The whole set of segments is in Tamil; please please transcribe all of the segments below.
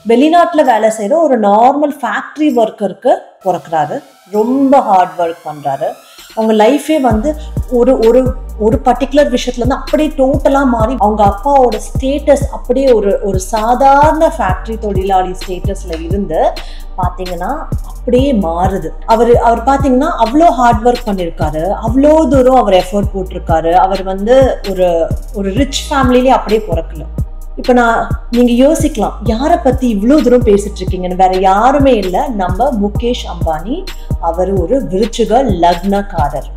வெளிநாட்டுல வேலை செய்யற ஒரு நார்மல் ஃபேக்டரி ஒர்க்கருக்கு பிறக்கிறாரு ரொம்ப ஹார்ட் ஒர்க் பண்றாரு அவங்க லைஃபே வந்து ஒரு ஒரு ஒரு பர்டிகுலர் விஷயத்துல இருந்து அப்படியே டோட்டலா மாறி அவங்க அப்பாவோட ஸ்டேட்டஸ் அப்படியே ஒரு ஒரு சாதாரண ஃபேக்டரி தொழிலாளி ஸ்டேட்டஸ்ல இருந்து பாத்தீங்கன்னா அப்படியே மாறுது அவர் அவர் பாத்தீங்கன்னா அவ்வளோ ஹார்ட் ஒர்க் பண்ணியிருக்காரு அவ்வளோ தூரம் அவர் எஃபோர்ட் போட்டிருக்காரு அவர் வந்து ஒரு ஒரு ரிச் ஃபேமிலிலே அப்படியே பிறக்கல இப்போ நான் நீங்க யோசிக்கலாம் யாரை பத்தி இவ்வளோ தூரம் பேசிட்டு இருக்கீங்கன்னு வேற யாருமே இல்லை நம்ம முகேஷ் அம்பானி அவர் ஒரு விருச்சிக லக்னக்காரர்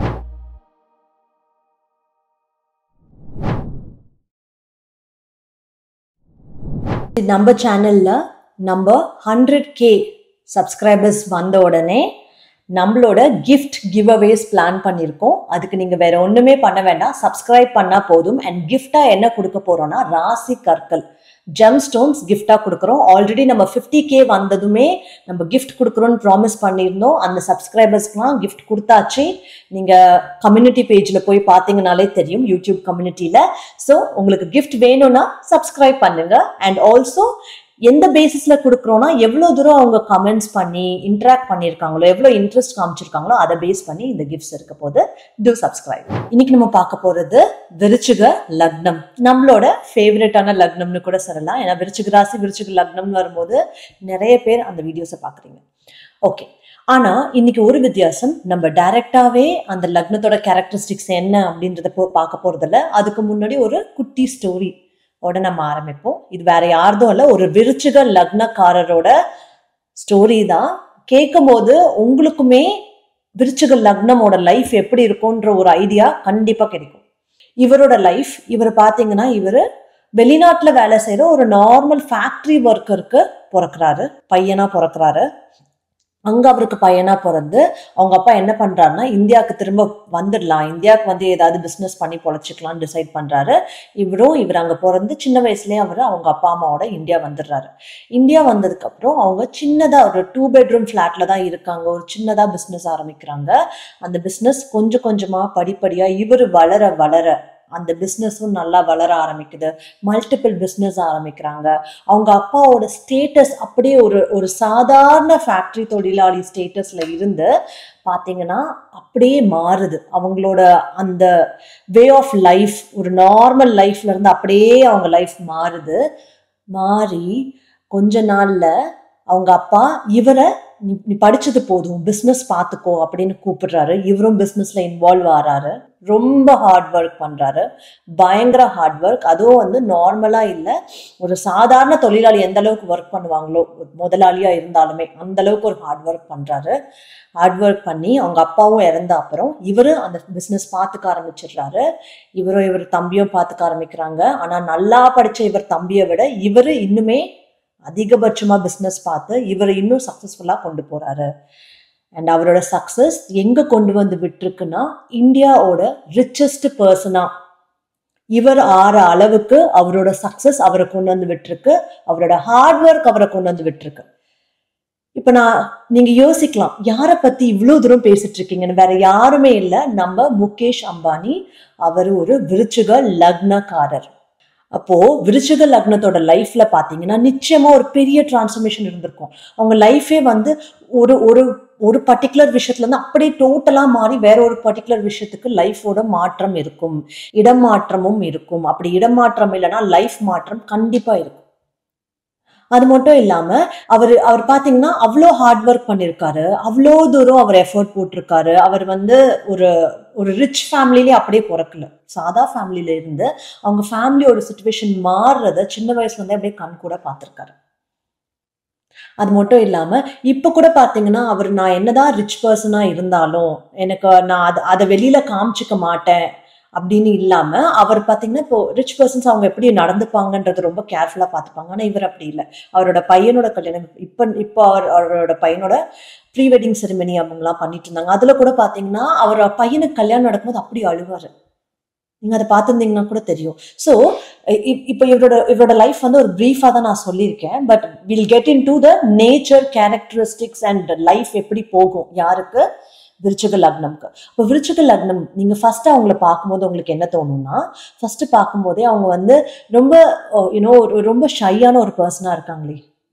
நம்ம சேனல்ல நம்ம ஹண்ட்ரட் கே சப்ஸ்கிரைபர்ஸ் வந்த உடனே நம்மளோட கிஃப்ட் கிவ் அவேஸ் பிளான் பண்ணியிருக்கோம் அதுக்கு நீங்கள் வேற ஒன்றுமே பண்ண வேண்டாம் சப்ஸ்கிரைப் பண்ணால் போதும் அண்ட் கிஃப்டாக என்ன கொடுக்க போகிறோம்னா ராசி கற்கள் ஜெம் ஸ்டோன்ஸ் கிஃப்டாக கொடுக்குறோம் ஆல்ரெடி நம்ம ஃபிஃப்டி கே வந்ததுமே நம்ம கிஃப்ட் கொடுக்குறோன்னு ப்ராமிஸ் பண்ணியிருந்தோம் அந்த சப்ஸ்கிரைபர்ஸ்க்குலாம் கிஃப்ட் கொடுத்தாச்சு நீங்கள் கம்யூனிட்டி பேஜில் போய் பார்த்தீங்கனாலே தெரியும் யூடியூப் கம்யூனிட்டியில் ஸோ உங்களுக்கு கிஃப்ட் வேணும்னா சப்ஸ்கிரைப் பண்ணுங்க அண்ட் ஆல்சோ எந்த பேசிஸ்ல கொடுக்குறோம்னா எவ்வளோ தூரம் அவங்க கமெண்ட்ஸ் பண்ணி இன்ட்ராக்ட் பண்ணியிருக்காங்களோ எவ்வளோ இன்ட்ரெஸ்ட் காமிச்சிருக்காங்களோ அதை பேஸ் பண்ணி இந்த கிஃப்ட்ஸ் இருக்க போது டூ சப்ஸ்கிரைப் இன்னைக்கு நம்ம பார்க்க போறது விருச்சிக லக்னம் நம்மளோட ஃபேவரட்டான லக்னம்னு கூட சொல்லலாம் ஏன்னா விருச்சிக ராசி விருச்சிக லக்னம்னு வரும்போது நிறைய பேர் அந்த வீடியோஸை பார்க்குறீங்க ஓகே ஆனா இன்னைக்கு ஒரு வித்தியாசம் நம்ம டைரக்டாவே அந்த லக்னத்தோட கேரக்டரிஸ்டிக்ஸ் என்ன அப்படின்றத போ பார்க்க போறதில்ல அதுக்கு முன்னாடி ஒரு குட்டி ஸ்டோரி ஓட நம்ம ஆரம்பிப்போம் இது வேற யார்தும் இல்லை ஒரு விருச்சிக லக்னக்காரரோட ஸ்டோரி தான் கேட்கும் போது உங்களுக்குமே விருச்சிக லக்னமோட லைஃப் எப்படி இருக்கும்ன்ற ஒரு ஐடியா கண்டிப்பா கிடைக்கும் இவரோட லைஃப் இவர் பாத்தீங்கன்னா இவர் வெளிநாட்டுல வேலை செய்யற ஒரு நார்மல் ஃபேக்டரி ஒர்க்கருக்கு பிறக்கிறாரு பையனா பிறக்கிறாரு அங்க அவருக்கு பையனா பிறந்து அவங்க அப்பா என்ன பண்றாருன்னா இந்தியாவுக்கு திரும்ப வந்துடலாம் இந்தியாவுக்கு வந்து ஏதாவது பிசினஸ் பண்ணி பொழைச்சிக்கலாம்னு டிசைட் பண்றாரு இவரும் இவர் அங்க பிறந்து சின்ன வயசுலயே அவர் அவங்க அப்பா அம்மாவோட இந்தியா வந்துடுறாரு இந்தியா வந்ததுக்கு அப்புறம் அவங்க சின்னதா ஒரு டூ பெட்ரூம் ஃபிளாட்ல தான் இருக்காங்க ஒரு சின்னதா பிசினஸ் ஆரம்பிக்கிறாங்க அந்த பிசினஸ் கொஞ்சம் கொஞ்சமா படிப்படியா இவர் வளர வளர அந்த பிஸ்னஸும் நல்லா வளர ஆரம்பிக்குது மல்டிபிள் பிஸ்னஸ் ஆரம்பிக்கிறாங்க அவங்க அப்பாவோட ஸ்டேட்டஸ் அப்படியே ஒரு ஒரு சாதாரண ஃபேக்டரி தொழிலாளி ஸ்டேட்டஸ்ல இருந்து பார்த்தீங்கன்னா அப்படியே மாறுது அவங்களோட அந்த வே ஆஃப் லைஃப் ஒரு நார்மல் லைஃப்ல இருந்து அப்படியே அவங்க லைஃப் மாறுது மாறி கொஞ்ச நாள்ல அவங்க அப்பா இவரை நீ நீ படிச்சது போதும் பிஸ்னஸ் பார்த்துக்கோ அப்படின்னு கூப்பிடுறாரு இவரும் பிஸ்னஸ்ல இன்வால்வ் ஆறாரு ரொம்ப ஹார்ட் ஒர்க் பண்றாரு பயங்கர ஹார்ட் ஒர்க் அதுவும் வந்து நார்மலா இல்லை ஒரு சாதாரண தொழிலாளி எந்த அளவுக்கு ஒர்க் பண்ணுவாங்களோ ஒரு முதலாளியா இருந்தாலுமே அந்த அளவுக்கு ஒரு ஹார்ட் ஒர்க் பண்றாரு ஹார்ட் ஒர்க் பண்ணி அவங்க அப்பாவும் இறந்த அப்புறம் இவரு அந்த பிஸ்னஸ் பார்த்துக்க ஆரம்பிச்சிடுறாரு இவரும் இவர் தம்பியும் பார்த்துக்க ஆரம்பிக்கிறாங்க ஆனா நல்லா படிச்ச இவர் தம்பியை விட இவரு இன்னுமே அதிகபட்சமா பிஸ்னஸ் பார்த்து இவரை இன்னும் சக்சஸ்ஃபுல்லா கொண்டு போறாரு அண்ட் அவரோட சக்சஸ் எங்க கொண்டு வந்து விட்டுருக்குன்னா இந்தியாவோட ரிச்சஸ்ட் பர்சனா இவர் ஆற அளவுக்கு அவரோட சக்சஸ் அவரை கொண்டு வந்து விட்டுருக்கு அவரோட ஹார்ட் ஒர்க் அவரை கொண்டு வந்து விட்டுருக்கு இப்ப நான் நீங்க யோசிக்கலாம் யாரை பத்தி இவ்வளவு தூரம் பேசிட்டு இருக்கீங்கன்னு வேற யாருமே இல்லை நம்ம முகேஷ் அம்பானி அவர் ஒரு விருச்சிக லக்னக்காரர் அப்போ விருச்சிக லக்னத்தோட லைஃப்ல பாத்தீங்கன்னா நிச்சயமா ஒரு பெரிய டிரான்ஸ்ஃபர்மேஷன் இருந்திருக்கும் அவங்க லைஃபே வந்து ஒரு ஒரு ஒரு பர்டிகுலர் விஷயத்துல இருந்து அப்படியே டோட்டலா மாறி வேற ஒரு பர்டிகுலர் விஷயத்துக்கு லைஃபோட மாற்றம் இருக்கும் இடம் மாற்றமும் இருக்கும் அப்படி இடம் மாற்றம் இல்லைன்னா லைஃப் மாற்றம் கண்டிப்பா இருக்கும் அது மட்டும் இல்லாம அவர் அவர் பாத்தீங்கன்னா அவ்வளோ ஹார்ட் ஒர்க் பண்ணியிருக்காரு அவ்வளோ தூரம் அவர் எஃபர்ட் போட்டிருக்காரு அவர் வந்து ஒரு ஒரு ரிச் ஃபேமிலிலே அப்படியே பிறக்கல சாதா ஃபேமிலியில இருந்து அவங்க ஃபேமிலியோட சுச்சுவேஷன் மாறுறத சின்ன வயசுல இருந்தே அப்படியே கண் கூட பார்த்துருக்காரு அது மட்டும் இல்லாம இப்ப கூட பாத்தீங்கன்னா அவர் நான் என்னதான் ரிச் பர்சனா இருந்தாலும் எனக்கு நான் அதை அதை வெளியில காமிச்சிக்க மாட்டேன் அப்படின்னு இல்லாம அவர் பாத்தீங்கன்னா இப்போ ரிச் பர்சன்ஸ் அவங்க எப்படி நடந்துப்பாங்கன்றது ரொம்ப கேர்ஃபுல்லா பார்த்துப்பாங்க ஆனா இவர் அப்படி இல்லை அவரோட பையனோட கல்யாணம் இப்ப இப்போ அவர் அவரோட பையனோட ப்ரீ வெட்டிங் செரிமனி அவங்கலாம் பண்ணிட்டு இருந்தாங்க அதுல கூட பாத்தீங்கன்னா அவர் பையனுக்கு கல்யாணம் நடக்கும்போது அப்படி அழுவாரு நீங்க அதை பார்த்துருந்தீங்கன்னா கூட தெரியும் ஸோ இப்போ இவரோட இவரோட லைஃப் வந்து ஒரு ப்ரீஃபாக தான் நான் சொல்லியிருக்கேன் but will get into the nature characteristics and life எப்படி போகும் யாருக்கு விருச்சிக லக்னம்க்கு இப்போ விருச்சிக லக்னம் நீங்கள் ஃபர்ஸ்ட் அவங்கள பார்க்கும்போது உங்களுக்கு என்ன தோணும்னா ஃபர்ஸ்ட் பார்க்கும்போதே அவங்க வந்து ரொம்ப யூனோ ஒரு ரொம்ப ஷையான ஒரு பர்சனாக இருக்காங்களே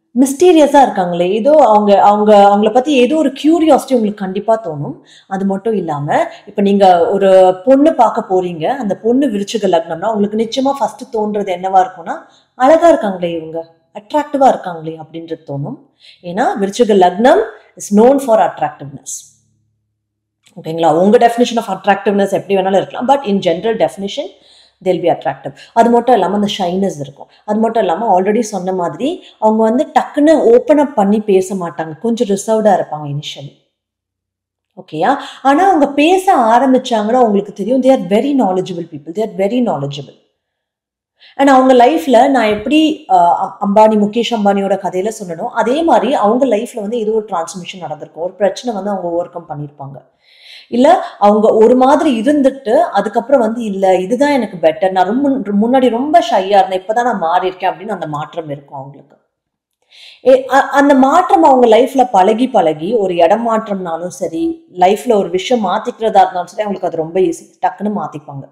மிஸ்டீரியஸாக இருக்காங்களே ஏதோ அவங்க அவங்க அவங்கள பற்றி ஏதோ ஒரு கியூரியாசிட்டி உங்களுக்கு கண்டிப்பாக தோணும் அது மட்டும் இல்லாமல் இப்போ நீங்கள் ஒரு பொண்ணு பார்க்க போறீங்க அந்த பொண்ணு விருச்சிக லக்னம்னா உங்களுக்கு நிச்சயமாக ஃபர்ஸ்ட் தோன்றது என்னவா இருக்கும்னா அழகா இருக்காங்களே இவங்க அட்ராக்டிவாக இருக்காங்களே அப்படின்றது தோணும் ஏன்னா விருச்சிக லக்னம் இஸ் நோன் ஃபார் அட்ராக்டிவ்னஸ் ஓகேங்களா உங்க டெஃபினேஷன் ஆஃப் அட்ராக்டிவ்னஸ் எப்படி வேணாலும் இருக்கலாம் but in general definition they'll be attractive அது மட்டும் இல்லாமல் அந்த ஷைனஸ் இருக்கும் அது மட்டும் இல்லாமல் ஆல்ரெடி சொன்ன மாதிரி அவங்க வந்து டக்குன்னு ஓப்பன் அப் பண்ணி பேச மாட்டாங்க கொஞ்சம் ரிசர்வ்டாக இருப்பாங்க இனிஷியலி ஓகேயா ஆனால் அவங்க பேச ஆரம்பிச்சாங்கன்னா உங்களுக்கு தெரியும் they are very knowledgeable people they are very knowledgeable and அவங்க லைஃப்ல நான் எப்படி அஹ், அம்- அம்பானி முகேஷ் அம்பானியோட கதையில சொன்னனோ அதே மாதிரி அவங்க லைஃப்ல வந்து ஏதோ ஒரு டிரான்ஸ்மிஷன் நடந்திருக்கும் ஒரு பிரச்சனை வந்து அவங்க ஓவர் கம் பண்ணியிருப்பாங்க இல்ல அவங்க ஒரு மாதிரி இருந்துட்டு அதுக்கப்புறம் வந்து இல்ல இதுதான் எனக்கு பெட்டர் நான் ரொம்ப முன்னாடி ரொம்ப ஷையா இருந்தேன் இப்பதான் நான் மாறி இருக்கேன் அப்படின்னு அந்த மாற்றம் இருக்கும் அவங்களுக்கு ஏ- அ- அந்த மாற்றம் அவங்க லைஃப்ல பழகி பழகி ஒரு இடம் மாற்றம்னாலும் சரி லைஃப்ல ஒரு விஷயம் மாத்திக்கிறதா இருந்தாலும் சரி அவங்களுக்கு அது ரொம்ப ஈஸி டக்குன்னு மாத்திப்பாங்க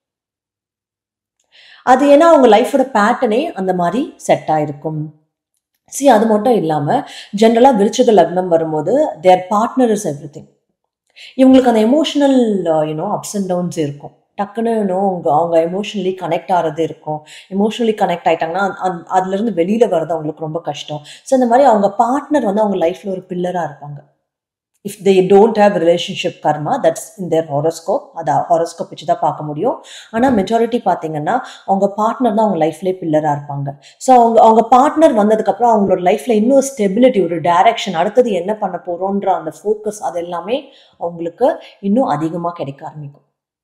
அது ஏன்னா அவங்க லைஃபோட பேட்டர்னே அந்த மாதிரி செட் ஆயிருக்கும் சி அது மட்டும் இல்லாம ஜென்ரலா விருச்சிக லக்னம் வரும்போது தேர் பார்ட்னர் இஸ் எவ்ரி இவங்களுக்கு அந்த emotional you know ups and downs இருக்கும் டக்குன்னு யூனோ அவங்க அவங்க எமோஷனலி கனெக்ட் ஆகிறது இருக்கும் எமோஷனலி கனெக்ட் ஆயிட்டாங்கன்னா அந்த- அந்த- அதுல இருந்து வெளியில வர்றது அவங்களுக்கு ரொம்ப கஷ்டம் ஸோ இந்த மாதிரி அவங்க பார்ட்னர் வந்து அவங்க லைஃப்ல ஒரு பில்லரா இருப்பாங்க if they don't have relationship karma that's in their horoscope அதை ஹாரோஸ்கோப் வச்சு தான் பார்க்க முடியும் ஆனால் மெஜாரிட்டி பார்த்தீங்கன்னா அவங்க பார்ட்னர் தான் அவங்க லைஃப்லேயே பில்லராக இருப்பாங்க ஸோ அவங்க அவங்க பார்ட்னர் வந்ததுக்கப்புறம் அவங்களோட லைஃப்பில் இன்னும் ஸ்டெபிலிட்டி ஒரு டைரக்ஷன் அடுத்தது என்ன பண்ண போகிறோன்ற அந்த ஃபோக்கஸ் அது எல்லாமே அவங்களுக்கு இன்னும் அதிகமாக கிடைக்க ஆரம்பிக்கும்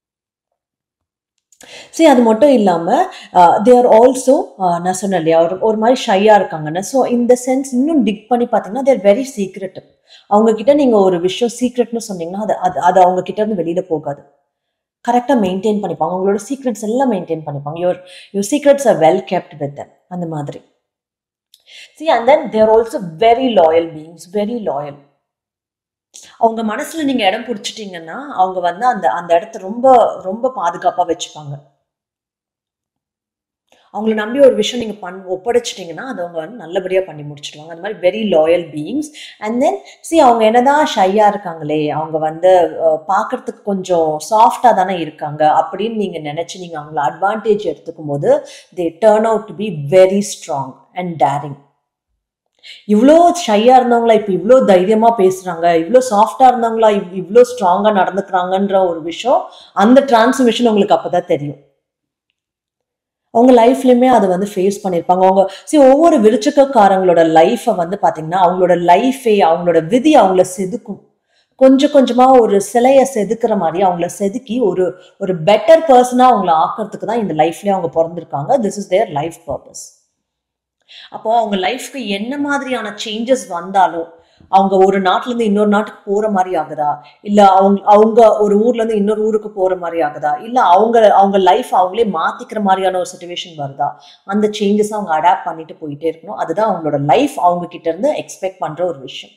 சரி அது மட்டும் இல்லாமல் தே ஆர் ஆல்சோ நான் சொன்னேன் இல்லையா ஒரு ஒரு மாதிரி ஷையாக இருக்காங்கன்னு ஸோ இந்த சென்ஸ் இன்னும் டிக் பண்ணி பார்த்தீங்கன்னா தேர் வெரி சீக்ரெட் அவங்க கிட்ட நீங்கள் ஒரு விஷயம் சீக்ரெட்னு சொன்னீங்கன்னா அது அது அது அவங்க கிட்ட இருந்து வெளியில் போகாது கரெக்டாக மெயின்டைன் பண்ணிப்பாங்க அவங்களோட சீக்ரெட்ஸ் எல்லாம் மெயின்டைன் பண்ணிப்பாங்க your your secrets are well kept with them அந்த மாதிரி see and then they're also very loyal beings very loyal அவங்க மனசுல நீங்க இடம் பிடிச்சிட்டீங்கன்னா அவங்க வந்து அந்த அந்த இடத்த ரொம்ப ரொம்ப பாதுகாப்பா வச்சுப்பாங்க அவங்கள நம்பி ஒரு விஷயம் நீங்க பண் ஒப்படைச்சிட்டீங்கன்னா அதை அவங்க வந்து நல்லபடியா பண்ணி முடிச்சிடுவாங்க அந்த மாதிரி very loyal beings and then see அவங்க என்னதான் ஷையா இருக்காங்களே அவங்க வந்து அஹ், பார்க்கறதுக்கு கொஞ்சம் சாஃப்டா தானே இருக்காங்க அப்படின்னு நீங்க நினைச்சு நீங்க அவங்கள அட்வான்டேஜ் எடுத்துக்கும் போது they turn out to be very strong and daring இவ்வளோ ஷையா இருந்தவங்களா இப்போ இவ்வளோ தைரியமா பேசுறாங்க இவ்வளோ சாஃப்டா இருந்தவங்களா இவ்- இவ்வளோ ஸ்ட்ராங்கா நடந்துக்கிறாங்கன்ற ஒரு விஷயம் அந்த டிரான்ஸ்மிஷன் உங்களுக்கு அப்பதான் தெரியும் அவங்க லைஃப்லயுமே அதை வந்து ஃபேஸ் பண்ணியிருப்பாங்க அவங்க சரி ஒவ்வொரு விருச்சக்கக்காரங்களோட லைஃப்பை வந்து பாத்தீங்கன்னா அவங்களோட லைஃபே அவங்களோட விதி அவங்கள செதுக்கும் கொஞ்சம் கொஞ்சமா ஒரு சிலையை செதுக்குற மாதிரி அவங்கள செதுக்கி ஒரு ஒரு பெட்டர் பர்சனா அவங்கள ஆக்கிறதுக்கு தான் இந்த லைஃப்லயே அவங்க பிறந்திருக்காங்க this is their life purpose அப்போ அவங்க லைஃப்க்கு என்ன மாதிரியான சேஞ்சஸ் வந்தாலும் அவங்க ஒரு நாட்டுல இருந்து இன்னொரு நாட்டுக்கு போற மாதிரி ஆகுதா இல்ல அவங்க அவங்க ஒரு ஊர்ல இருந்து இன்னொரு ஊருக்கு போற மாதிரி ஆகுதா இல்ல அவங்க அவங்க லைஃப் அவங்களே மாத்திக்கிற மாதிரியான ஒரு சுச்சுவேஷன் வருதா அந்த சேஞ்சஸ் அவங்க அடாப்ட் பண்ணிட்டு போயிட்டே இருக்கணும் அதுதான் அவங்களோட லைஃப் அவங்க கிட்ட இருந்து எக்ஸ்பெக்ட் பண்ற ஒரு விஷயம்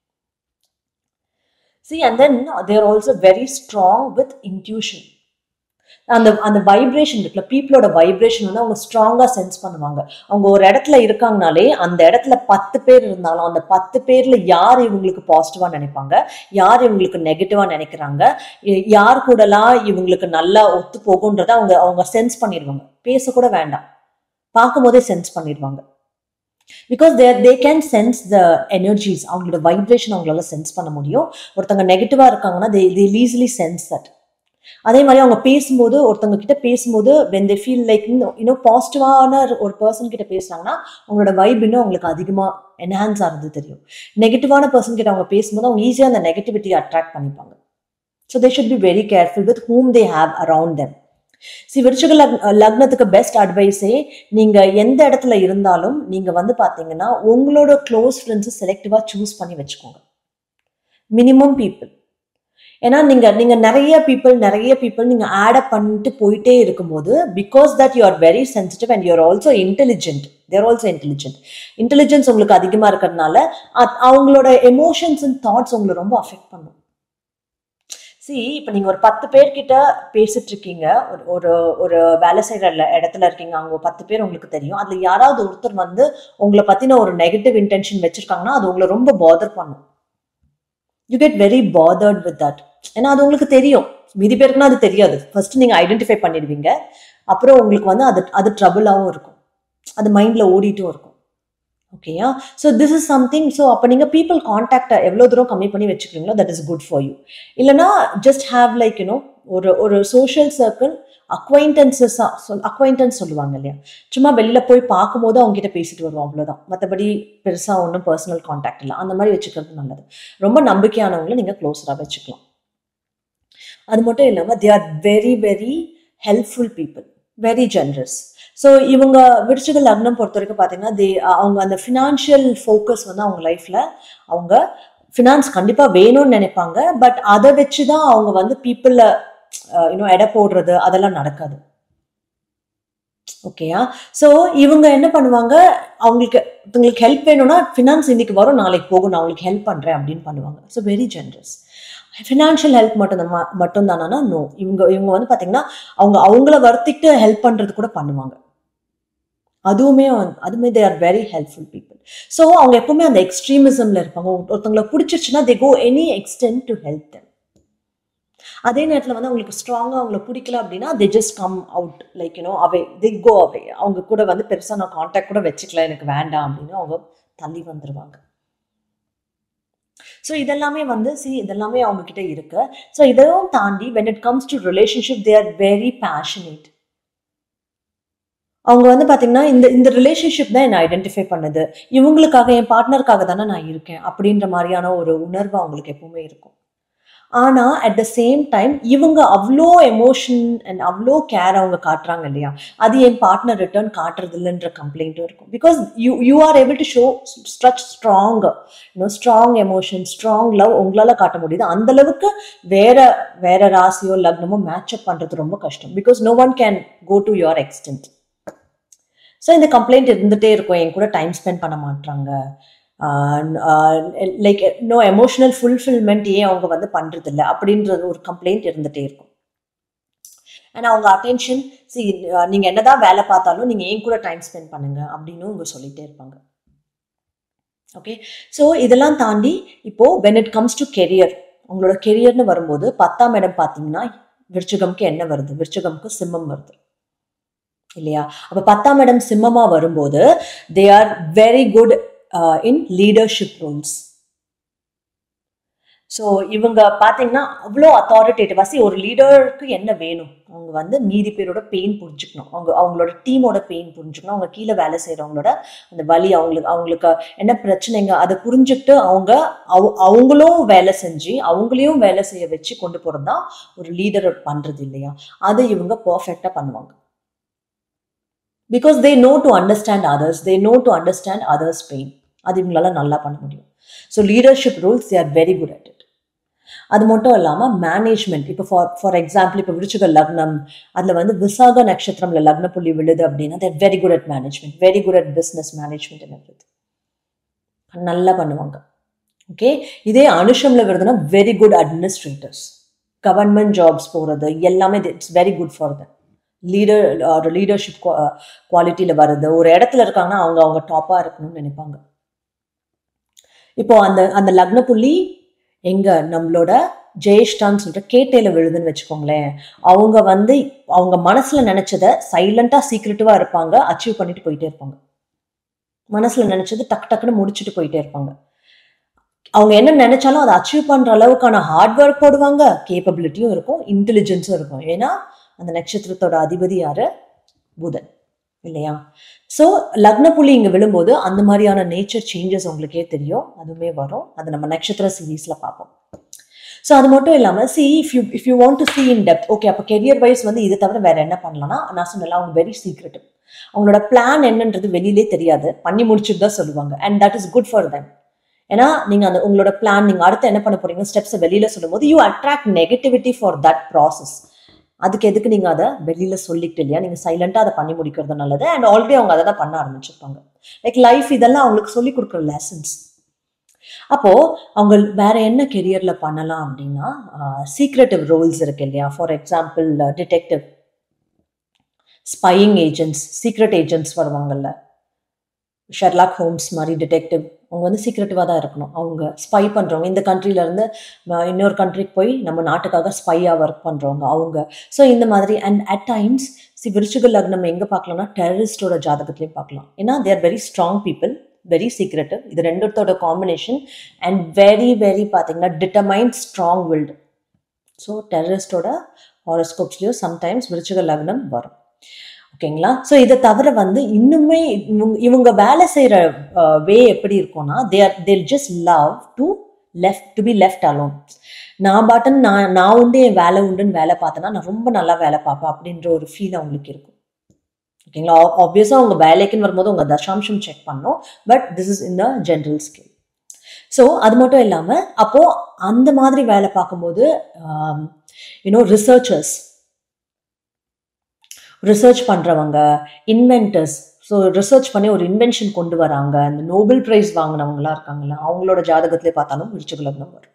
see and then they are also very strong with intuition அந்த அந்த வைப்ரேஷன் இருக்குல்ல பீப்புளோட வைப்ரேஷன் வந்து அவங்க ஸ்ட்ராங்கா சென்ஸ் பண்ணுவாங்க அவங்க ஒரு இடத்துல இருக்காங்கனாலே அந்த இடத்துல பத்து பேர் இருந்தாலும் அந்த பத்து பேர்ல யார் இவங்களுக்கு பாசிட்டிவா நினைப்பாங்க யார் இவங்களுக்கு நெகட்டிவா நினைக்கிறாங்க ய- யார் கூடலாம் இவங்களுக்கு நல்லா ஒத்து போகுன்றத அவங்க அவங்க சென்ஸ் பண்ணிடுவாங்க பேசக்கூட வேண்டாம் பார்க்கும்போதே சென்ஸ் பண்ணிடுவாங்க because their they can sense the energies அவங்களோட வைப்ரேஷன் அவங்களால சென்ஸ் பண்ண முடியும் ஒருத்தவங்க நெகட்டிவா இருக்காங்கன்னா they they easily sense that அதே மாதிரி அவங்க பேசும்போது ஒருத்தவங்க கிட்ட பேசும்போது வென் தே ஃபீல் லைக் இன்னும் பாசிட்டிவான ஒரு பர்சன் கிட்ட பேசுறாங்கன்னா அவங்களோட வைப் இன்னும் அவங்களுக்கு அதிகமா என்ஹான்ஸ் ஆகுது தெரியும் நெகட்டிவான பர்சன் கிட்ட அவங்க பேசும்போது அவங்க ஈஸியா அந்த நெகட்டிவிட்டி அட்ராக்ட் பண்ணிப்பாங்க so they should be very careful with whom they have around them see விருச்சிக லக் லக்னத்துக்கு பெஸ்ட் அட்வைஸே நீங்க எந்த இடத்துல இருந்தாலும் நீங்க வந்து பாத்தீங்கன்னா உங்களோட க்ளோஸ் ஃப்ரெண்ட்ஸை செலக்டிவா சூஸ் பண்ணி வச்சுக்கோங்க மினிமம் பீப்புள் ஏன்னா நீங்க நீங்க நிறைய பீப்புள் நிறைய பீப்புள் நீங்க ஆட் அப் பண்ணிட்டு போயிட்டே இருக்கும்போது because that you are very sensitive and you're also intelligent they're also intelligent intelligence உங்களுக்கு அதிகமா இருக்கிறதுனால அ- அவங்களோட எமோஷன்ஸ் அண்ட் தாட்ஸ் உங்களை ரொம்ப அஃபெக்ட் பண்ணும் சி இப்போ நீங்கள் ஒரு பத்து பேர்கிட்ட பேசிட்டு இருக்கீங்க ஒரு ஒரு ஒரு வேலை செய்கிற இடத்துல இருக்கீங்க அவங்க ஒரு பத்து பேர் உங்களுக்கு தெரியும் அதில் யாராவது ஒருத்தர் வந்து உங்களை பற்றின ஒரு நெகட்டிவ் இன்டென்ஷன் வச்சுருக்காங்கன்னா அது உங்களை ரொம்ப பாதர் பண்ணும் you get very bothered with that ஏன்னா அது உங்களுக்கு தெரியும் மீதி பேருக்குன்னா அது தெரியாது ஃபர்ஸ்ட் நீங்கள் ஐடென்டிஃபை பண்ணிடுவீங்க அப்புறம் உங்களுக்கு வந்து அது அது ட்ரபுளாகவும் இருக்கும் அது மைண்டில் ஓடிட்டும் இருக்கும் ஓகேயா so this is something so அப்போ நீங்கள் பீப்புள் காண்டாக்டை எவ்வளோ தூரம் கம்மி பண்ணி வச்சுக்கிறீங்களோ that is good for you இல்லைனா ஜஸ்ட் ஹாவ் லைக் யூனோ ஒரு ஒரு சோஷியல் சர்க்கிள் அக்வைண்டன்சஸாக சொல் அக்வைண்டன்ஸ் சொல்லுவாங்க இல்லையா சும்மா வெளியில் போய் பார்க்கும்போது அவங்க கிட்ட பேசிட்டு வருவோம் அவ்வளோதான் மற்றபடி பெருசாக ஒன்றும் பர்சனல் காண்டாக்ட் இல்லை அந்த மாதிரி வச்சுக்கிறது நல்லது ரொம்ப நம்பிக்கையானவங்களை நீங்கள் க்ளோஸராக வச்சுக்கலாம் அது மட்டும் இல்லாமல் they are very very helpful people very generous so இவங்க விருச்சிக லக்னம் பொறுத்த வரைக்கும் பார்த்தீங்கன்னா தே அவங்க அந்த ஃபினான்ஷியல் ஃபோக்கஸ் வந்து அவங்க லைஃப்பில் அவங்க ஃபினான்ஸ் கண்டிப்பாக வேணும்னு நினைப்பாங்க பட் அதை வச்சு தான் அவங்க வந்து பீப்புளை இன்னும் எடை போடுறது அதெல்லாம் நடக்காது ஓகேயா ஸோ இவங்க என்ன பண்ணுவாங்க அவங்களுக்கு உங்களுக்கு ஹெல்ப் வேணும்னா ஃபினான்ஸ் இன்னைக்கு வரும் நாளைக்கு போகும் நான் அவங்களுக்கு ஹெல்ப் பண்ணுறேன் அப்படின்னு பண்ணுவாங்க so very generous financial help மட்டும் தான் மட்டும் தானா நோ இவங்க இவங்க வந்து பார்த்தீங்கன்னா அவங்க அவங்கள வருத்திட்டு ஹெல்ப் பண்ணுறது கூட பண்ணுவாங்க அதுவுமே வந்து அதுவுமே they are very helpful people so அவங்க எப்பவுமே அந்த எக்ஸ்ட்ரீமிசமில் இருப்பாங்க ஒருத்தவங்களை பிடிச்சிருச்சுன்னா they go any extent to help them அதே நேரத்தில் வந்து அவங்களுக்கு ஸ்ட்ராங்காக அவங்கள பிடிக்கல அப்படின்னா they just come out like you know away they go away அவங்க கூட வந்து பெருசாக நான் காண்டாக்ட் கூட வச்சுக்கல எனக்கு வேண்டாம் அப்படின்னு அவங்க தள்ளி வந்துடுவாங்க ஸோ இதெல்லாமே வந்து சி இதெல்லாமே அவங்க கிட்ட இருக்கு ஸோ இதையும் தாண்டி when it comes to relationship they are very passionate அவங்க வந்து பார்த்தீங்கன்னா இந்த இந்த ரிலேஷன்ஷிப் தான் என்னை ஐடென்டிஃபை பண்ணுது இவங்களுக்காக என் பார்ட்னருக்காக தானே நான் இருக்கேன் அப்படின்ற மாதிரியான ஒரு உணர்வு அவங்களுக்கு எப்பவுமே இருக்கும் ஆனால் அட் த சேம் டைம் இவங்க அவ்வளோ எமோஷன் அண்ட் அவ்வளோ கேர் அவங்க காட்டுறாங்க இல்லையா அது என் பார்ட்னர் ரிட்டர்ன் காட்டுறது இல்லைன்ற கம்ப்ளைண்ட்டும் இருக்கும் because you you are able to show stretch strong you know strong emotion strong love உங்களால் காட்ட முடியுது அந்த அளவுக்கு வேற வேற ராசியோ லக்னமோ மேட்சப் பண்ணுறது ரொம்ப கஷ்டம் because no one can go to your extent so இந்த கம்ப்ளைண்ட் இருந்துகிட்டே இருக்கும் என் கூட டைம் ஸ்பெண்ட் பண்ண மாட்டாங்க லைக் நோ எமோஷனல் ஃபுல்ஃபில்மெண்ட் ஏன் அவங்க வந்து பண்ணுறதில்ல அப்படின்றது ஒரு கம்ப்ளைண்ட் இருந்துகிட்டே இருக்கும் அண்ட் அவங்க அட்டென்ஷன் சி நீங்கள் என்னதான் வேலை பார்த்தாலும் நீங்கள் ஏன் கூட டைம் ஸ்பெண்ட் பண்ணுங்க அப்படின்னு அவங்க சொல்லிகிட்டே இருப்பாங்க ஓகே ஸோ இதெல்லாம் தாண்டி இப்போது when it comes to career உங்களோட கெரியர்னு வரும்போது பத்தாம் இடம் பார்த்தீங்கன்னா விருச்சிகம்க்கு என்ன வருது விருச்சிகம்க்கு சிம்மம் வருது இல்லையா அப்போ பத்தாம் இடம் சிம்மமாக வரும்போது they are very good in leadership roles so இவங்க பார்த்தீங்கன்னா அவ்வளோ அத்தாரிட்டேட்டிவா சி ஒரு லீடருக்கு என்ன வேணும் அவங்க வந்து மீதி பேரோட பெயின் புரிஞ்சுக்கணும் அவங்க அவங்களோட டீமோட பெயின் புரிஞ்சுக்கணும் அவங்க கீழே வேலை செய்கிறவங்களோட அந்த வலி அவங்களுக்கு அவங்களுக்கு என்ன பிரச்சனைங்க அதை புரிஞ்சுக்கிட்டு அவங்க அவ அவங்களும் வேலை செஞ்சு அவங்களையும் வேலை செய்ய வச்சு கொண்டு போகிறது தான் ஒரு லீடர் பண்ணுறது இல்லையா அதை இவங்க பர்ஃபெக்டாக பண்ணுவாங்க because they know to understand others they know to understand others pain அது இவங்களால நல்லா பண்ண முடியும் so leadership rules they are very good at it அது மட்டும் இல்லாமல் மேனேஜ்மெண்ட் இப்போ ஃபார் ஃபார் எக்ஸாம்பிள் இப்போ விருச்சிக லக்னம் அதில் வந்து விசாக நட்சத்திரம்ல லக்ன புள்ளி விழுது அப்படின்னா they're very good at management very good at business management every நல்லா பண்ணுவாங்க ஓகே இதே அனுஷம்ல வருதுன்னா very good administrators government jobs போகிறது எல்லாமே it's very good for them leader ஒரு லீடர்ஷிப் குவாலிட்டியில் வருது ஒரு இடத்துல இருக்காங்கன்னா அவங்க அவங்க டாப்பாக இருக்கணும்னு நினைப்பாங்க இப்போ அந்த அந்த லக்ன புள்ளி எங்க நம்மளோட ஜெயஷ்டான்னு சொல்லிட்டு கேட்டையில விழுதுன்னு வச்சுக்கோங்களேன் அவங்க வந்து அவங்க மனசுல நினைச்சத சைலண்டா சீக்ரெட்டிவா இருப்பாங்க அச்சீவ் பண்ணிட்டு போயிட்டே இருப்பாங்க மனசுல நினைச்சது டக்கு டக்குன்னு முடிச்சுட்டு போயிட்டே இருப்பாங்க அவங்க என்ன நினைச்சாலும் அதை அச்சீவ் பண்ற அளவுக்கான ஹார்ட் ஒர்க் போடுவாங்க கேப்பபிலிட்டியும் இருக்கும் இன்டெலிஜென்ஸும் இருக்கும் ஏன்னா அந்த நட்சத்திரத்தோட அதிபதி யாரு புதன் இல்லையா ஸோ லக்ன புள்ளி இங்கே விழும்போது அந்த மாதிரியான நேச்சர் சேஞ்சஸ் உங்களுக்கே தெரியும் அதுவுமே வரும் அது நம்ம நட்சத்திர சீரீஸில் பார்ப்போம் ஸோ அது மட்டும் இல்லாமல் see if you if you want to see in depth okay அப்போ கெரியர் வைஸ் வந்து இது தவிர வேற என்ன பண்ணலாம்னா நான் சொன்னல அவங்க வெரி சீக்ரெட்டிவ் அவங்களோட பிளான் என்னன்றது வெளியிலே தெரியாது பண்ணி முடிச்சுட்டு தான் சொல்லுவாங்க and that is good for them ஏன்னா நீங்கள் அந்த உங்களோட பிளான் நீங்கள் அடுத்து என்ன பண்ண போறீங்க ஸ்டெப்ஸை வெளியில் சொல்லும்போது you attract negativity for that process அதுக்கு எதுக்கு நீங்கள் அதை வெளியில் சொல்லிக்கிட்டு இல்லையா நீங்கள் சைலண்ட்டாக அதை பண்ணி முடிக்கிறது நல்லது அண்ட் ஆல்ரெடி அவங்க அதை தான் பண்ண ஆரம்பிச்சிருப்பாங்க லைக் லைஃப் இதெல்லாம் அவங்களுக்கு சொல்லி கொடுக்குற லெசன்ஸ் அப்போ அவங்க வேற என்ன கெரியர்ல பண்ணலாம் அப்படின்னா சீக்ரெட்டிவ் ரோல்ஸ் இருக்கு இல்லையா for example detective spying agents secret agents வருவாங்கல்ல ஷெர்லாக் ஹோம்ஸ் மாதிரி டிடெக்டிவ் அவங்க வந்து சீக்ரெட்டிவாக தான் இருக்கணும் அவங்க ஸ்பை பண்ணுறவங்க இந்த கண்ட்ரிலேருந்து இன்னொரு கண்ட்ரிக்கு போய் நம்ம நாட்டுக்காக ஸ்பையாக ஒர்க் பண்ணுறவங்க அவங்க ஸோ இந்த மாதிரி அண்ட் அட் டைம்ஸ் சி விருச்சிக லக்னம் எங்கே பார்க்கலாம்னா டெரரிஸ்டோட ஜாதகத்துலேயும் பார்க்கலாம் ஏன்னா there very strong people very secretive இது ரெண்டுத்தோட காம்பினேஷன் அண்ட் வெரி வெரி பார்த்தீங்கன்னா டிட்டமைண்ட் ஸ்ட்ராங் வில்டு ஸோ டெரரிஸ்டோட ஹாரோஸ்கோப்ஸ்லேயும் சம்டைம்ஸ் விருச்சிக லக்னம் வரும் ஓகேங்களா ஸோ இதை தவிர வந்து இன்னுமே இவங்க இவங்க வேலை செய்கிற வே எப்படி இருக்கும்னா they are they'll just love to left to be left alone நான் பாட்டுன்னு நான் நான் உண்டு என் வேலை உண்டுன்னு வேலை பார்த்தேன்னா நான் ரொம்ப நல்லா வேலை பார்ப்பேன் அப்படின்ற ஒரு ஃபீல் அவங்களுக்கு இருக்கும் ஓகேங்களா ஆப்வியஸாக அவங்க வேலைக்குன்னு வரும்போது உங்கள் தசாம்சம் செக் பண்ணோம் but this is in the general skill so அது மட்டும் இல்லாமல் அப்போது அந்த மாதிரி வேலை பார்க்கும்போது யூனோ ரிசர்ச்சர்ஸ் ரிசர்ச் பண்ணுறவங்க இன்வென்டர்ஸ் ஸோ ரிசர்ச் பண்ணி ஒரு இன்வென்ஷன் கொண்டு வராங்க இந்த நோபல் ப்ரைஸ் வாங்கினவங்களாம் இருக்காங்கல்ல அவங்களோட ஜாதகத்திலே பார்த்தாலும் விருச்சிக லக்னம் வரும்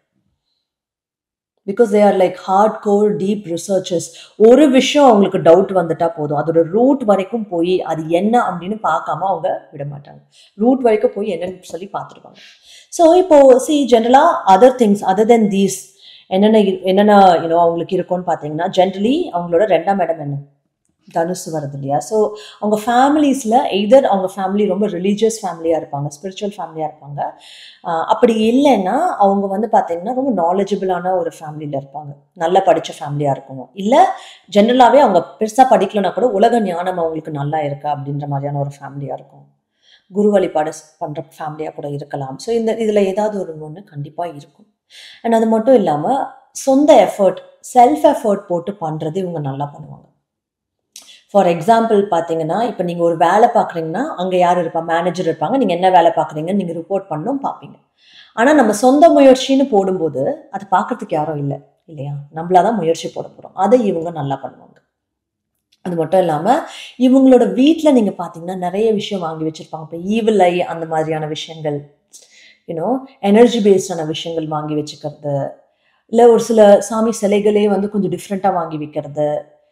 because they are like hard core deep researchers ஒரு விஷயம் அவங்களுக்கு டவுட் வந்துட்டா போதும் அதோட ரூட் வரைக்கும் போய் அது என்ன அப்படின்னு பார்க்காம அவங்க விட மாட்டாங்க ரூட் வரைக்கும் போய் என்னன்னு சொல்லி பார்த்துருவாங்க ஸோ இப்போ சி ஜென்ரலாக other things other than these என்னென்ன என்னென்ன யூனோ அவங்களுக்கு இருக்கும்னு பார்த்தீங்கன்னா ஜென்ரலி அவங்களோட ரெண்டாம் இடம் என்ன தனுசு வருது இல்லையா ஸோ அவங்க ஃபேமிலிஸில் எய்தர் அவங்க ஃபேமிலி ரொம்ப ரிலீஜியஸ் ஃபேமிலியாக இருப்பாங்க ஸ்பிரிச்சுவல் ஃபேமிலியாக இருப்பாங்க அப்படி இல்லைன்னா அவங்க வந்து பார்த்தீங்கன்னா ரொம்ப நாலேஜபிளான ஒரு ஃபேமிலியில் இருப்பாங்க நல்லா படித்த ஃபேமிலியாக இருக்கணும் இல்லை ஜென்ரலாகவே அவங்க பெருசாக படிக்கலனா கூட உலக ஞானம் அவங்களுக்கு நல்லா இருக்கா அப்படின்ற மாதிரியான ஒரு ஃபேமிலியாக இருக்கும் குரு வழிபாடு பண்ணுற ஃபேமிலியாக கூட இருக்கலாம் ஸோ இந்த இதில் ஏதாவது ஒரு ஒன்று கண்டிப்பாக இருக்கும் அண்ட் அது மட்டும் இல்லாமல் சொந்த எஃபர்ட் செல்ஃப் எஃபர்ட் போட்டு பண்ணுறது இவங்க நல்லா பண்ணுவாங்க ஃபார் எக்ஸாம்பிள் பார்த்தீங்கன்னா இப்போ நீங்கள் ஒரு வேலை பார்க்குறீங்கன்னா அங்கே யார் இருப்பா மேனேஜர் இருப்பாங்க நீங்கள் என்ன வேலை பார்க்குறீங்கன்னு நீங்கள் ரிப்போர்ட் பண்ணணும் பார்ப்பீங்க ஆனால் நம்ம சொந்த முயற்சின்னு போடும்போது அது பார்க்கறதுக்கு யாரும் இல்லை இல்லையா நம்மளா தான் முயற்சி போட போகிறோம் அதை இவங்க நல்லா பண்ணுவாங்க அது மட்டும் இல்லாமல் இவங்களோட வீட்டில் நீங்கள் பார்த்தீங்கன்னா நிறைய விஷயம் வாங்கி வச்சுருப்பாங்க இப்போ ஈவில் ஐ அந்த மாதிரியான விஷயங்கள் யூனோ எனர்ஜி பேஸ்டான விஷயங்கள் வாங்கி வச்சுக்கிறது இல்லை ஒரு சில சாமி சிலைகளே வந்து கொஞ்சம் டிஃப்ரெண்ட்டாக வாங்கி வைக்கிறது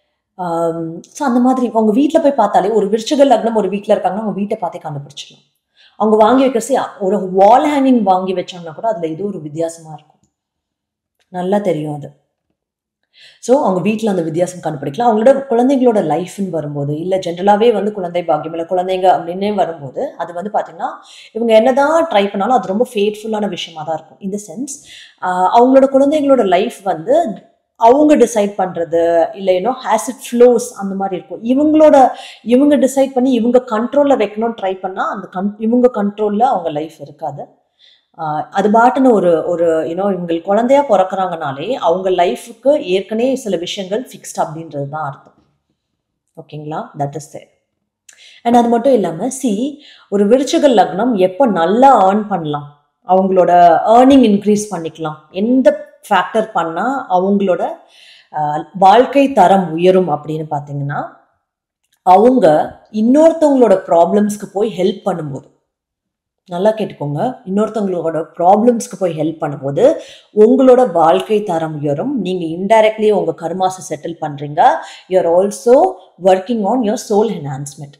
ஸோ அந்த மாதிரி அவங்க வீட்டில் போய் பார்த்தாலே ஒரு விருச்சிக லக்னம் ஒரு வீட்டில் இருக்காங்கன்னா அவங்க வீட்டை பார்த்தே கண்டுபிடிச்சிடலாம் அவங்க வாங்கி வைக்கிறசி ஒரு வால் ஹேங்கிங் வாங்கி வச்சாங்கன்னா கூட அதில் ஏதோ ஒரு வித்தியாசமாக இருக்கும் நல்லா தெரியும் அது ஸோ அவங்க வீட்டில் அந்த வித்தியாசம் கண்டுபிடிக்கலாம் அவங்களோட குழந்தைங்களோட லைஃப்னு வரும்போது இல்லை ஜென்ரலாகவே வந்து குழந்தை பாக்கியம் இல்லை குழந்தைங்க அப்படின்னே வரும்போது அது வந்து பார்த்தீங்கன்னா இவங்க என்னதான் ட்ரை பண்ணாலும் அது ரொம்ப ஃபேட்ஃபுல்லான விஷயமா தான் இருக்கும் இந்த சென்ஸ் அவங்களோட குழந்தைங்களோட லைஃப் வந்து அவங்க டிசைட் பண்ணுறது இல்லை யூனோ ஹேஸ் இட் ஃப்ளோஸ் அந்த மாதிரி இருக்கும் இவங்களோட இவங்க டிசைட் பண்ணி இவங்க கண்ட்ரோலில் வைக்கணும்னு ட்ரை பண்ணால் அந்த கன் இவங்க கண்ட்ரோலில் அவங்க லைஃப் இருக்காது அது பாட்டுன்னு ஒரு ஒரு யூனோ இவங்க குழந்தையா பிறக்கிறாங்கனாலே அவங்க லைஃபுக்கு ஏற்கனவே சில விஷயங்கள் ஃபிக்ஸ்ட் அப்படின்றது தான் அர்த்தம் ஓகேங்களா தட் இஸ் தேர் அண்ட் அது மட்டும் இல்லாமல் சி ஒரு விருச்சிக லக்னம் எப்போ நல்லா ஏர்ன் பண்ணலாம் அவங்களோட ஏர்னிங் இன்க்ரீஸ் பண்ணிக்கலாம் எந்த ஃபேக்டர் பண்ணால் அவங்களோட வாழ்க்கை தரம் உயரும் அப்படின்னு பார்த்தீங்கன்னா அவங்க இன்னொருத்தவங்களோட ப்ராப்ளம்ஸ்க்கு போய் ஹெல்ப் பண்ணும்போது நல்லா கேட்டுக்கோங்க இன்னொருத்தவங்களோட ப்ராப்ளம்ஸ்க்கு போய் ஹெல்ப் பண்ணும்போது உங்களோட வாழ்க்கை தரம் உயரும் நீங்கள் இன்டைரக்ட்லி உங்கள் கர்மாஸை செட்டில் பண்ணுறீங்க you're also working on your soul enhancement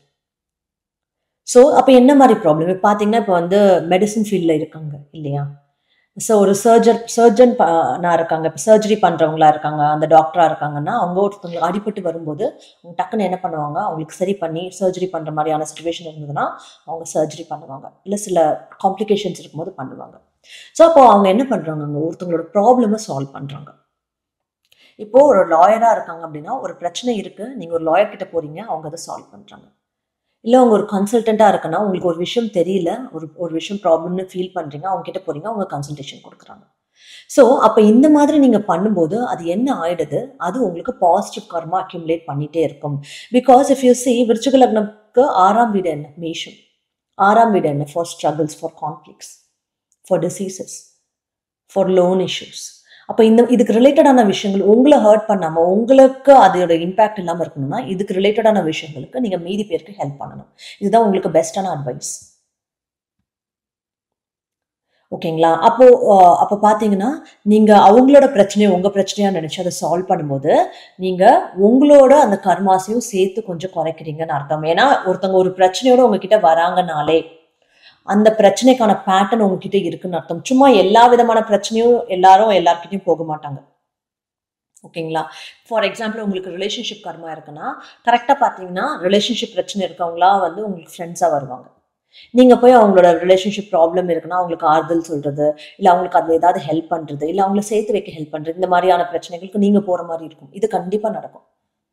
so அப்போ என்ன மாதிரி ப்ராப்ளம் இப்போ பார்த்தீங்கன்னா இப்போ வந்து மெடிசன் ஃபீல்டில் இருக்காங்க இல்லையா ஸோ ஒரு சர்ஜர் சர்ஜன் நான் இருக்காங்க இப்போ சர்ஜரி பண்ணுறவங்களா இருக்காங்க அந்த டாக்டராக இருக்காங்கன்னா அவங்க ஒருத்தவங்களுக்கு அடிபட்டு வரும்போது அவங்க டக்குன்னு என்ன பண்ணுவாங்க அவங்களுக்கு சரி பண்ணி சர்ஜரி பண்ணுற மாதிரியான சுச்சுவேஷன் இருந்ததுன்னா அவங்க சர்ஜரி பண்ணுவாங்க இல்லை சில காம்ப்ளிகேஷன்ஸ் இருக்கும்போது பண்ணுவாங்க ஸோ அப்போ அவங்க என்ன பண்ணுறாங்க அங்கே ஒருத்தவங்களோட ப்ராப்ளமை சால்வ் பண்ணுறாங்க இப்போ ஒரு லாயராக இருக்காங்க அப்படின்னா ஒரு பிரச்சனை இருக்குது நீங்கள் ஒரு லாயர் கிட்ட போறீங்க அவங்க அதை சால்வ் பண்ணுறாங்க இல்லை அவங்க ஒரு கன்சல்டண்ட்டாக இருக்குன்னா உங்களுக்கு ஒரு விஷயம் தெரியல ஒரு ஒரு விஷயம் ப்ராப்ளம்னு ஃபீல் பண்ணுறீங்க அவங்க கிட்ட போறீங்க அவங்க கன்சல்டேஷன் கொடுக்குறாங்க ஸோ அப்போ இந்த மாதிரி நீங்கள் பண்ணும்போது அது என்ன ஆயிடுது அது உங்களுக்கு பாசிட்டிவ் கர்மா அக்யூமுலேட் பண்ணிகிட்டே இருக்கும் பிகாஸ் இஃப் யூ சி விருச்சிக லக்னம்க்கு ஆறாம் வீடு என்ன மேஷம் ஆறாம் வீடு என்ன for struggles for conflicts for diseases for loan issues அப்போ இந்த இதுக்கு ரிலேட்டடான விஷயங்கள் உங்களை ஹர்ட் பண்ணாமல் உங்களுக்கு அதோட இம்பேக்ட் இல்லாமல் இருக்கணும்னா இதுக்கு ரிலேட்டடான விஷயங்களுக்கு நீங்கள் மீதி பேருக்கு ஹெல்ப் பண்ணணும் இதுதான் உங்களுக்கு பெஸ்ட்டான அட்வைஸ் ஓகேங்களா அப்போ அஹ், அப்போ பார்த்தீங்கன்னா நீங்க அவங்களோட பிரச்சனையை உங்க பிரச்சனையா நினைச்சு அதை சால்வ் பண்ணும்போது நீங்க உங்களோட அந்த கர்மாசையும் சேர்த்து கொஞ்சம் குறைக்கிறீங்கன்னு அர்த்தம் ஏன்னா ஒருத்தவங்க ஒரு பிரச்சனையோட உங்ககிட்ட வராங்கனாலே அந்த பிரச்சனைக்கான பேட்டர்ன் உங்ககிட்ட இருக்குன்னு அர்த்தம் சும்மா எல்லா விதமான பிரச்சனையும் எல்லாரும் எல்லார்கிட்டயும் போக மாட்டாங்க ஓகேங்களா ஃபார் எக்ஸாம்பிள் உங்களுக்கு ரிலேஷன்ஷிப் கர்மா இருக்குன்னா கரெக்டாக பார்த்தீங்கன்னா ரிலேஷன்ஷிப் பிரச்சனை இருக்கவங்களா வந்து உங்களுக்கு ஃப்ரெண்ட்ஸாக வருவாங்க நீங்கள் போய் அவங்களோட ரிலேஷன்ஷிப் ப்ராப்ளம் இருக்குன்னா அவங்களுக்கு ஆறுதல் சொல்கிறது இல்லை அவங்களுக்கு அதில் ஏதாவது ஹெல்ப் பண்ணுறது இல்லை அவங்கள சேர்த்து வைக்க ஹெல்ப் பண்ணுறது இந்த மாதிரியான பிரச்சனைகளுக்கு நீங்கள் போகிற மாதிரி இருக்கும் இது கண்டிப்பாக நடக்கும்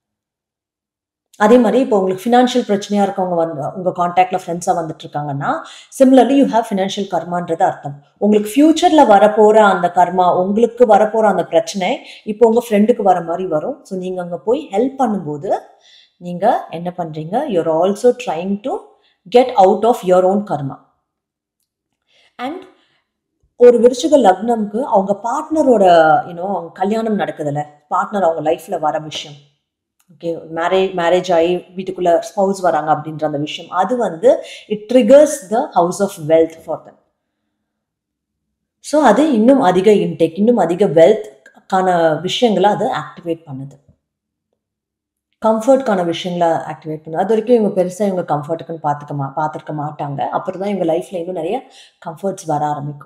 அதே மாதிரி இப்போ உங்களுக்கு ஃபினான்ஷியல் பிரச்சனையாக இருக்கவங்க வந்து உங்கள் காண்டாக்டில் ஃப்ரெண்ட்ஸாக வந்துட்டு இருக்காங்கன்னா சிமிலர்லி யூ ஹேவ் ஃபினான்ஷியல் கர்மான்றது அர்த்தம் உங்களுக்கு ஃப்யூச்சரில் வரப்போகிற அந்த கர்மா உங்களுக்கு வரப்போகிற அந்த பிரச்சனை இப்போ உங்கள் ஃப்ரெண்டுக்கு வர மாதிரி வரும் ஸோ நீங்கள் அங்கே போய் ஹெல்ப் பண்ணும்போது நீங்கள் என்ன பண்ணுறீங்க you're also trying to get out of your own karma and ஒரு விருச்சிக லக்னம்க்கு அவங்க பார்ட்னரோட யூனோ அவங்க கல்யாணம் நடக்குதுல்ல பார்ட்னர் அவங்க லைஃப்பில் வர விஷயம் ஓகே மேரேஜ் மேரேஜ் ஆகி வீட்டுக்குள்ள ஸ்பவுஸ் வராங்க அப்படின்ற அந்த விஷயம் அது வந்து it triggers the house of wealth for them so அது இன்னும் அதிக இன்டேக் இன்னும் அதிக வெல்த்க்கான விஷயங்களை அது ஆக்டிவேட் பண்ணுது கம்ஃபர்ட்கான விஷயங்களை ஆக்டிவேட் பண்ணுது அது வரைக்கும் இவங்க பெருசாக இவங்க கம்ஃபர்ட்டுக்குன்னு பார்த்துக்க மா பார்த்துருக்க மாட்டாங்க அப்புறம் தான் இவங்க லைஃப்பில் இன்னும் நிறைய கம்ஃபர்ட்ஸ் வர ஆரம்பிக்கும்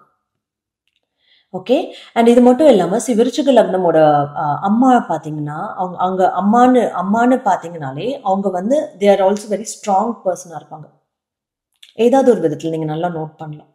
ஓகே அண்ட் இது மட்டும் இல்லாமல் சி விருச்சிக லக்னமோட அஹ், அம்மா பார்த்தீங்கன்னா அவங்க அவங்க அம்மான்னு அம்மான்னு பார்த்தீங்கனாலே அவங்க வந்து they are also very strong பர்சனாக இருப்பாங்க ஏதாவது ஒரு விதத்தில் நீங்கள் நல்லா நோட் பண்ணலாம்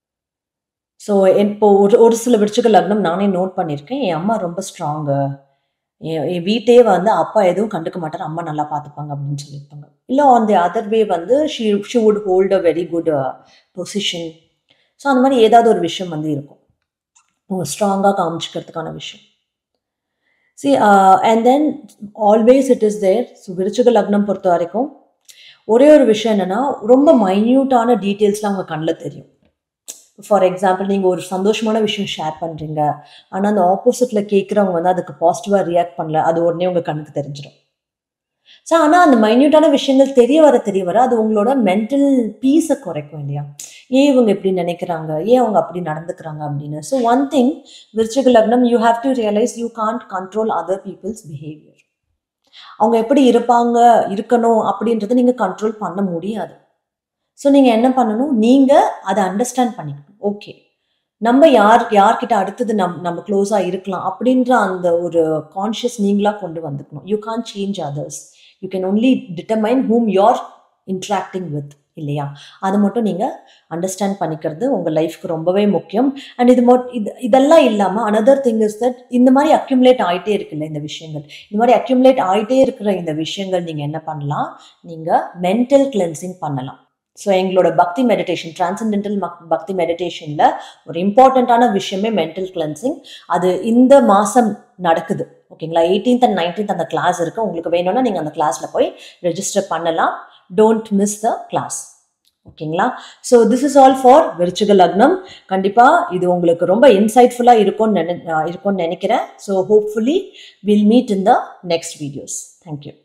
ஸோ இப்போ ஒரு ஒரு சில விருச்சிக லக்னம் நானே நோட் பண்ணியிருக்கேன் என் அம்மா ரொம்ப ஸ்ட்ராங்கு என் என் வீட்டையே வந்து அப்பா எதுவும் கண்டுக்க மாட்டார் அம்மா நல்லா பார்த்துப்பாங்க அப்படின்னு சொல்லியிருப்பாங்க இல்லை ஆன் தி அதர் வே வந்து she she would hold a very good position so அந்த மாதிரி ஏதாவது ஒரு விஷயம் வந்து இருக்கும் ஸ்ட்ராங்காக காமிச்சிக்கிறதுக்கான விஷயம் see and then always it is there so விருச்சிக லக்னம் பொறுத்த வரைக்கும் ஒரே ஒரு விஷயம் என்னன்னா ரொம்ப மைன்யூட்டான டீட்டெயில்ஸ்லாம் அவங்க கண்ணில் தெரியும் ஃபார் எக்ஸாம்பிள் நீங்கள் ஒரு சந்தோஷமான விஷயம் ஷேர் பண்ணுறீங்க ஆனால் அந்த ஆப்போசிட்டில் கேட்குறவங்க வந்து அதுக்கு பாசிட்டிவாக ரியாக்ட் பண்ணல அது உடனே உங்கள் கண்ணுக்கு தெரிஞ்சிடும் ஸோ ஆனால் அந்த மைன்யூட்டான விஷயங்கள் தெரிய வர தெரிய வர அது உங்களோட மென்டல் பீஸை குறைக்கும் இல்லையா ஏன் இவங்க இப்படி நினைக்கிறாங்க ஏன் அவங்க அப்படி நடந்துக்கிறாங்க அப்படின்னு ஸோ ஒன் திங் விருச்சிக லக்னம் you have to realise you can't control other people's behaviour அவங்க எப்படி இருப்பாங்க இருக்கணும் அப்படின்றத நீங்கள் கண்ட்ரோல் பண்ண முடியாது ஸோ நீங்கள் என்ன பண்ணணும் நீங்கள் அதை அண்டர்ஸ்டாண்ட் பண்ணிக்கணும் ஓகே நம்ம யார் யார்கிட்ட அடுத்தது நம் நம்ம க்ளோஸாக இருக்கலாம் அப்படின்ற அந்த ஒரு கான்ஷியஸ் நீங்களாக கொண்டு வந்துக்கணும் you can't change others you can only determine whom you're interacting with இல்லையா அது மட்டும் நீங்கள் அண்டர்ஸ்டாண்ட் பண்ணிக்கிறது உங்கள் லைஃப்க்கு ரொம்பவே முக்கியம் அண்ட் இது மொட் இது இதெல்லாம் இல்லாமல் அனதர் திங் இஸ் தட் இந்த மாதிரி அக்யூமுலேட் ஆகிட்டே இருக்குல்ல இந்த விஷயங்கள் இந்த மாதிரி அக்யூமுலேட் ஆகிட்டே இருக்கிற இந்த விஷயங்கள் நீங்கள் என்ன பண்ணலாம் நீங்கள் மென்டல் கிளென்சிங் பண்ணலாம் ஸோ எங்களோட பக்தி மெடிடேஷன் டிரான்சென்டென்டல் பக்தி மெடிடேஷனில் ஒரு இம்பார்ட்டண்ட்டான விஷயமே மென்டல் கிளென்சிங் அது இந்த மாதம் நடக்குது ஓகேங்களா எயிட்டீன்த் அண்ட் நைன்டீன்த் அந்த கிளாஸ் இருக்குது உங்களுக்கு வேணும்னா நீங்கள் அந்த கிளாஸில் போய் ரெஜிஸ்டர் பண்ணலாம் டோன்ட் மிஸ் த கிளாஸ் ஓகேங்களா so this is all for விருச்சிக லக்னம் கண்டிப்பாக இது உங்களுக்கு ரொம்ப இன்சைட்ஃபுல்லாக இருக்கும்னு நினை இருக்கும்னு நினைக்கிறேன் so hopefully will meet in the next videos thank you